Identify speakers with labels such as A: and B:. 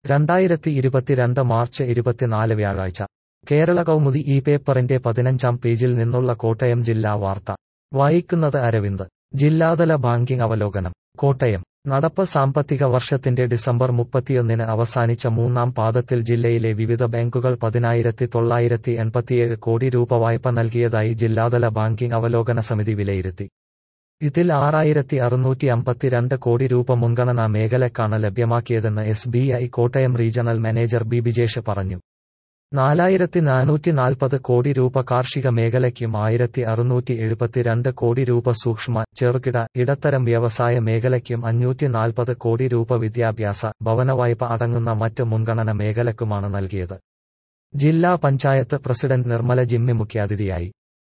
A: രണ്ടായിരത്തി ഇരുപത്തിരണ്ട് മാർച്ച് ഇരുപത്തിനാല് വ്യാഴാഴ്ച കേരള കൗമുദി ഈ പേപ്പറിന്റെ പതിനഞ്ചാം പേജിൽ നിന്നുള്ള കോട്ടയം ജില്ലാ വാർത്ത വായിക്കുന്നത് അരവിന്ദ് ജില്ലാതല ബാങ്കിംഗ് അവലോകനം കോട്ടയം നടപ്പ് സാമ്പത്തിക വർഷത്തിന്റെ ഡിസംബർ മുപ്പത്തിയൊന്നിന് അവസാനിച്ച മൂന്നാം പാദത്തിൽ ജില്ലയിലെ വിവിധ ബാങ്കുകൾ പതിനായിരത്തി തൊള്ളായിരത്തി എൺപത്തിയേഴ് കോടി രൂപ വായ്പ നൽകിയതായി ജില്ലാതല ബാങ്കിംഗ് അവലോകന സമിതി വിലയിരുത്തി ഇതിൽ ആറായിരത്തി അറുന്നൂറ്റി അമ്പത്തിരണ്ട് കോടി രൂപ മുൻഗണനാ മേഖലക്കാണ് ലഭ്യമാക്കിയതെന്ന് S B I Kottayam regional manager B Bijesh പറഞ്ഞു നാലായിരത്തി നാനൂറ്റി നാൽപ്പത് കോടി രൂപ കാർഷിക മേഖലയ്ക്കും ആയിരത്തി അറുന്നൂറ്റി എഴുപത്തിരണ്ട് കോടി രൂപ സൂക്ഷ്മ ചെറുകിട ഇടത്തരം വ്യവസായ മേഖലയ്ക്കും അഞ്ഞൂറ്റി നാൽപ്പത് കോടി രൂപ വിദ്യാഭ്യാസ ഭവനവായ്പ അടങ്ങുന്ന മറ്റ് മുൻഗണന മേഖലക്കുമാണ് നൽകിയത് ജില്ലാ പഞ്ചായത്ത് പ്രസിഡന്റ് നിർമ്മല ജിമ്മി മുഖ്യാതിഥിയായി